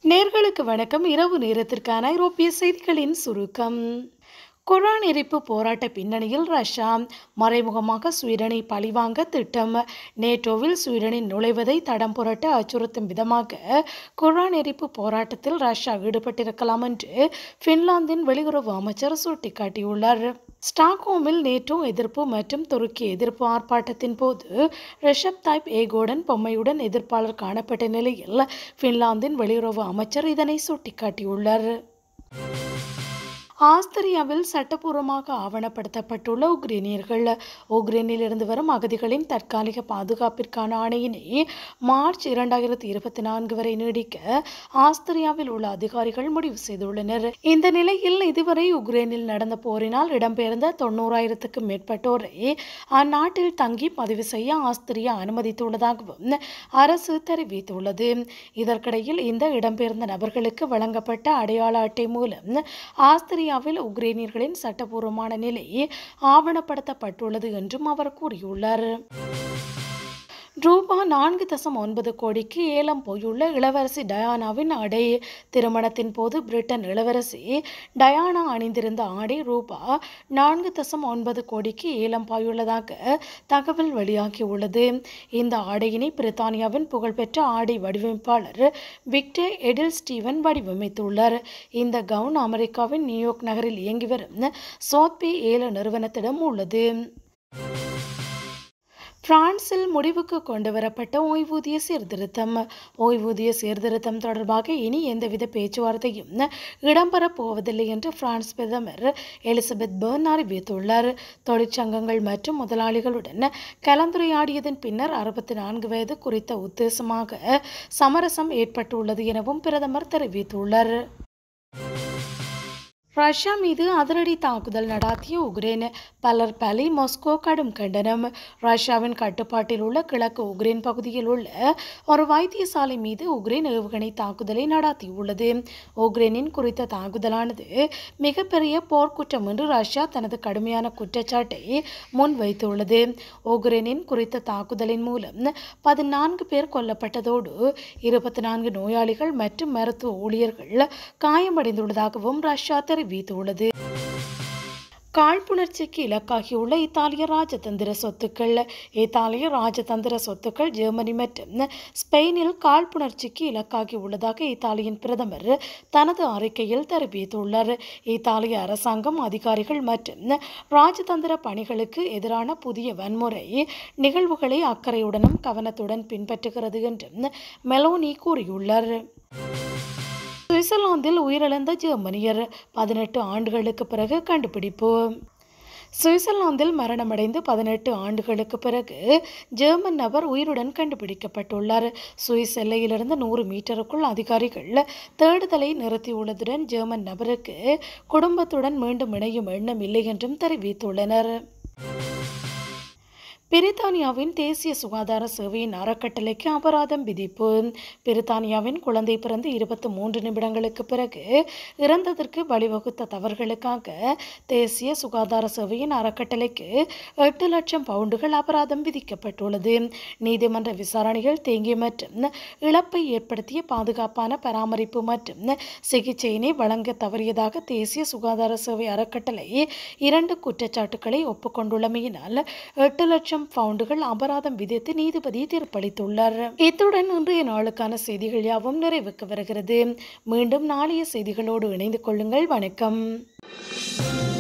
நேர்களுக்கு வணக்கம் இரவு நேரத்திற்கான ஐரோப்பிய செய்திகளின் சுருக்கம் குரான் எரிப்பு போராட்ட பின்னணியில் ரஷ்யா மறைமுகமாக ஸ்வீடனை பழிவாங்க திட்டம் நேட்டோவில் ஸ்வீடனின் நுழைவதை தடம் புரட்ட அச்சுறுத்தும் விதமாக குரான் எரிப்பு போராட்டத்தில் ரஷ்யா ஈடுபட்டிருக்கலாம் என்று பின்லாந்தின் வெளியுறவு அமைச்சர் சுட்டிக்காட்டியுள்ளார் ஸ்டாக்ஹோமில் நேட்டோ எதிர்ப்பு மற்றும் துருக்கி எதிர்ப்பு ஆர்ப்பாட்டத்தின் போது ரிஷப் தாய்ப் ஏகோடன் பொம்மையுடன் எதிர்ப்பாளர் காணப்பட்ட நிலையில் பின்லாந்தின் வெளியுறவு அமைச்சர் இதனை சுட்டிக்காட்டியுள்ளார் ஆஸ்திரியாவில் சட்டப்பூர்வமாக ஆவணப்படுத்தப்பட்டுள்ள உக்ரைனியர்கள் உக்ரைனில் இருந்து வரும் அகதிகளின் தற்காலிக பாதுகாப்பிற்கான ஆணையினை மார்ச் இரண்டாயிரத்தி இருபத்தி நான்கு வரை நீடிக்க ஆஸ்திரியாவில் உள்ள அதிகாரிகள் முடிவு செய்துள்ளனர் இந்த நிலையில் இதுவரை உக்ரைனில் நடந்த போரினால் இடம்பெயர்ந்த தொண்ணூறாயிரத்துக்கும் மேற்பட்டோரை அந்நாட்டில் தங்கி பதிவு செய்ய ஆஸ்திரியா அனுமதித்துள்ளதாகவும் அரசு தெரிவித்துள்ளது இதற்கிடையில் இந்த இடம்பெயர்ந்த நபர்களுக்கு வழங்கப்பட்ட அடையாள அட்டை மூலம் ஆஸ்திரியா இந்தியாவில் உக்ரைனியர்களின் சட்டபூர்வமான நிலை ஆவணப்படுத்தப்பட்டுள்ளது என்றும் அவர் கூறியுள்ளார் ரூபா நான்கு தசம் ஒன்பது கோடிக்கு ஏலம் போயுள்ள இளவரசி டயானாவின் ஆடை திருமணத்தின் போது பிரிட்டன் இளவரசி டயானா அணிந்திருந்த ஆடை ரூபா நான்கு தசம் ஒன்பது கோடிக்கு ஏலம் பாயுள்ளதாக தகவல் வெளியாகியுள்ளது இந்த ஆடையினை பிரித்தானியாவின் புகழ்பெற்ற ஆடை வடிவமைப்பாளர் விக்டர் எடில் ஸ்டீவன் வடிவமைத்துள்ளார் இந்த கவுன் அமெரிக்காவின் நியூயார்க் நகரில் இயங்கி வரும் சோத்பி ஏல நிறுவனத்திடம் உள்ளது பிரான்சில் முடிவுக்கு கொண்டு வரப்பட்ட ஓய்வூதிய சீர்திருத்தம் ஓய்வூதிய சீர்திருத்தம் தொடர்பாக இனி எந்தவித பேச்சுவார்த்தையும் இடம்பெறப் போவதில்லை என்று பிரான்ஸ் பிரதமர் எலிசபெத் பெர்ன் அறிவித்துள்ளார் தொழிற்சங்கங்கள் மற்றும் முதலாளிகளுடன் கலந்துரையாடியதன் பின்னர் அறுபத்தி நான்கு வயது குறித்த உத்தேசமாக சமரசம் ஏற்பட்டுள்ளது எனவும் பிரதமர் தெரிவித்துள்ளார் ரஷ்யா மீது அதிரடி தாக்குதல் நடாத்திய உக்ரைன் பலர் பலி மாஸ்கோ கடும் கண்டனம் ரஷ்யாவின் கட்டுப்பாட்டில் உள்ள கிழக்கு உக்ரைன் பகுதியில் உள்ள ஒரு வைத்தியசாலை மீது உக்ரைன் ஏவுகணை தாக்குதலை நடாத்தியுள்ளது உக்ரைனின் குறித்த தாக்குதலானது மிகப்பெரிய போர்க்குற்றம் என்று ரஷ்யா தனது கடுமையான குற்றச்சாட்டை முன்வைத்துள்ளது உக்ரைனின் குறித்த தாக்குதலின் மூலம் பதினான்கு பேர் கொல்லப்பட்டதோடு இருபத்தி நான்கு நோயாளிகள் மற்றும் மருத்துவ ஊழியர்கள் காயமடைந்துள்ளதாகவும் ரஷ்யா தெரிவித்துள்ளது காழ்ப்புணர்ச்சிக்கு இலக்காகியுள்ள இத்தாலிய ராஜதந்திர சொத்துக்கள் இத்தாலிய ராஜதந்திர சொத்துக்கள் ஜெர்மனி மற்றும் ஸ்பெயினில் காழ்ப்புணர்ச்சிக்கு இலக்காகி உள்ளதாக இத்தாலியின் பிரதமர் தனது அறிக்கையில் தெரிவித்துள்ளார் இத்தாலிய அரசாங்கம் அதிகாரிகள் மற்றும் ராஜதந்திர பணிகளுக்கு எதிரான புதிய வன்முறை நிகழ்வுகளை அக்கறையுடனும் கவனத்துடன் பின்பற்றுகிறது என்றும் மெலோனி கூறியுள்ளார் சுவிட்சர்லாந்தில் உயிரிழந்த ஜெர்மனியர் பதினெட்டு ஆண்டுகளுக்கு பிறகு கண்டுபிடிப்பு சுவிட்சர்லாந்தில் மரணமடைந்து பதினெட்டு ஆண்டுகளுக்கு பிறகு ஜெர்மன் நபர் உயிருடன் கண்டுபிடிக்கப்பட்டுள்ளார் சுவிஸ் எல்லையிலிருந்து நூறு மீட்டருக்குள் அதிகாரிகள் தேடுதலை நிறுத்தியுள்ளதுடன் ஜெர்மன் நபருக்கு குடும்பத்துடன் மீண்டும் இணையும் எண்ணம் இல்லை என்றும் தெரிவித்துள்ளனர் பிரித்தானியாவின் தேசிய சுகாதார சேவையின் அறக்கட்டளைக்கு அபராதம் விதிப்பு பிரித்தானியாவின் குழந்தை பிறந்து இருபத்தி மூன்று நிமிடங்களுக்கு பிறகு இறந்ததற்கு வழிவகுத்த தவறுகளுக்காக தேசிய சுகாதார சேவையின் அறக்கட்டளைக்கு எட்டு லட்சம் பவுண்டுகள் அபராதம் விதிக்கப்பட்டுள்ளது நீதிமன்ற விசாரணைகள் தேங்கிய மற்றும் இழப்பை ஏற்படுத்திய பாதுகாப்பான பராமரிப்பு மற்றும் சிகிச்சையினை வழங்க தவறியதாக தேசிய சுகாதார சேவை அறக்கட்டளை இரண்டு குற்றச்சாட்டுக்களை ஒப்புக்கொண்டுள்ளமையினால் எட்டு லட்சம் லட்சம் பவுண்டுகள் அபராதம் விதித்து நீதிபதி தீர்ப்பளித்துள்ளார் இத்துடன் இன்றைய நாளுக்கான செய்திகள் யாவும் நிறைவுக்கு வருகிறது மீண்டும் நாளைய செய்திகளோடு இணைந்து கொள்ளுங்கள் வணக்கம்